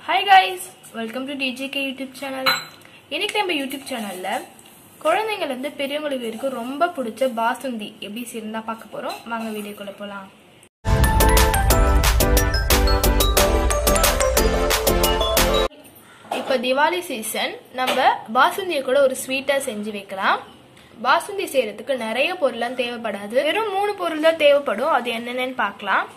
hi guys welcome to DJK YouTube channel இன்னைக்கு நம்ம YouTube சேனலில் குழந்தைங்கள்லேருந்து பெரியவங்களுக்கு வரைக்கும் ரொம்ப பிடிச்ச பாசுந்தி எப்படி செய்யறதா பார்க்க போகிறோம் வாங்க வீடியோக்குள்ளே போகலாம் இப்போ திவாலி சீசன் நம்ம பாசுந்தியை கூட ஒரு ஸ்வீட்டாக செஞ்சு வைக்கலாம் பாசுந்தி செய்யறதுக்கு நிறைய பொருள்லாம் தேவைப்படாது வெறும் மூணு பொருள் தான் தேவைப்படும் அது என்னென்னு பார்க்கலாம்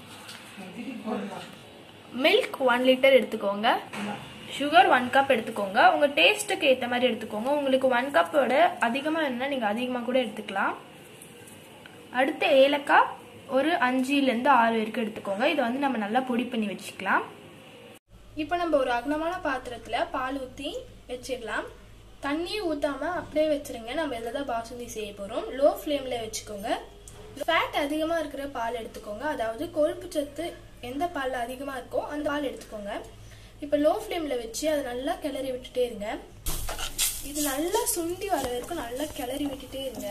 மில்க் ஒன் லிட்டர் எடுத்துக்கோங்க சுகர் ஒன் கப் எடுத்துக்கோங்க உங்க டேஸ்ட்டுக்கு ஏற்ற மாதிரி எடுத்துக்கோங்க உங்களுக்கு ஒன் கப்போட அதிகமாக வேணும்னா நீங்கள் அதிகமாக கூட எடுத்துக்கலாம் அடுத்து ஏலக்காய் ஒரு அஞ்சுலேருந்து ஆறு வரைக்கும் எடுத்துக்கோங்க இதை வந்து நம்ம நல்லா பொடி பண்ணி வச்சுக்கலாம் இப்போ நம்ம ஒரு அகலமான பாத்திரத்தில் பால் ஊற்றி வச்சிடலாம் தண்ணியே ஊற்றாம அப்படியே வச்சிருங்க நம்ம இதில் தான் பாசுந்தி செய்ய போகிறோம் லோ ஃப்ளேமில் வச்சுக்கோங்க ஃபேட் அதிகமாக இருக்கிற பால் எடுத்துக்கோங்க அதாவது கொழுப்பு சத்து எந்த பாலில் அதிகமாக இருக்கோ அந்த பால் எடுத்துக்கோங்க இப்போ லோ ஃப்ளேமில் வச்சு அதை நல்லா கிளறி விட்டுட்டே இருங்க இது நல்லா சுண்டி வர வரைக்கும் நல்லா கிளறி விட்டுட்டே இருங்க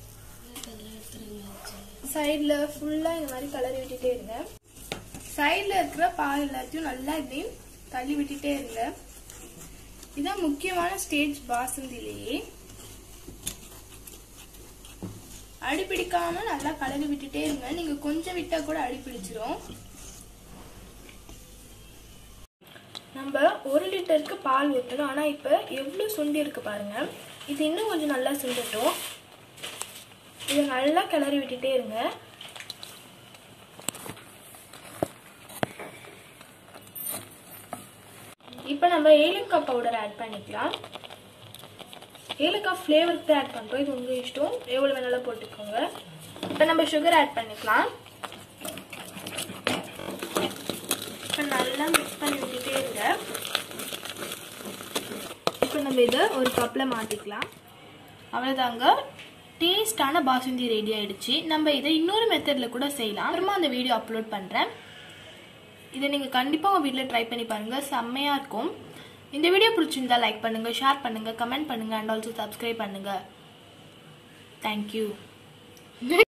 சைடில் ஃபுல்லாக இந்த மாதிரி கிளறி விட்டுட்டே இருங்க சைடில் இருக்கிற பால் எல்லாத்தையும் நல்லா இப்படி தள்ளி விட்டுட்டே இருங்க இதான் முக்கியமான ஸ்டேஜ் பாசந்திலேயே அடி பிடிக்காம நல்லா கலரி விட்டுட்டே இருங்க நீங்க கொஞ்சம் விட்டா கூட அடி பிடிச்சிரும் நம்ம ஒரு லிட்டருக்கு பால் ஊற்றணும் ஆனால் இப்போ எவ்வளோ சுண்டி இருக்கு பாருங்க இது இன்னும் கொஞ்சம் நல்லா சுண்டட்டும் இதை நல்லா கிளறி விட்டுட்டே இருங்க இப்போ நம்ம ஏலக்காய் பவுடர் ஆட் பண்ணிக்கலாம் ஏலக்காய் ஃப்ளேவருக்கு தான் ஆட் பண்ணுறோம் இது உங்கள் இஷ்டம் எவ்வளோ வேணாலும் போட்டுக்கோங்க இப்போ நம்ம சுகர் ஆட் பண்ணிக்கலாம் இப்போ நல்லா மிக்ஸ் பண்ணி விட்டுட்டே இருங்க இப்போ நம்ம இதை ஒரு கப்பில் மாற்றிக்கலாம் அவ்வளோதாங்க டேஸ்டான பாசுந்தி ரெடி ஆயிடுச்சு நம்ம இதை இன்னொரு மெத்தடில் கூட செய்யலாம் அப்புறமா அந்த வீடியோ அப்லோட் பண்ணுறேன் இதை நீங்கள் கண்டிப்பாக உங்கள் வீட்டில் ட்ரை பண்ணி பாருங்கள் செம்மையாக இருக்கும் இந்த வீடியோ பிடிச்சிருந்தா லைக் பண்ணுங்கள் ஷேர் பண்ணுங்கள் கமெண்ட் பண்ணுங்கள் அண்ட் ஆல்சோ சப்ஸ்கிரைப் பண்ணுங்கள் தேங்க்யூ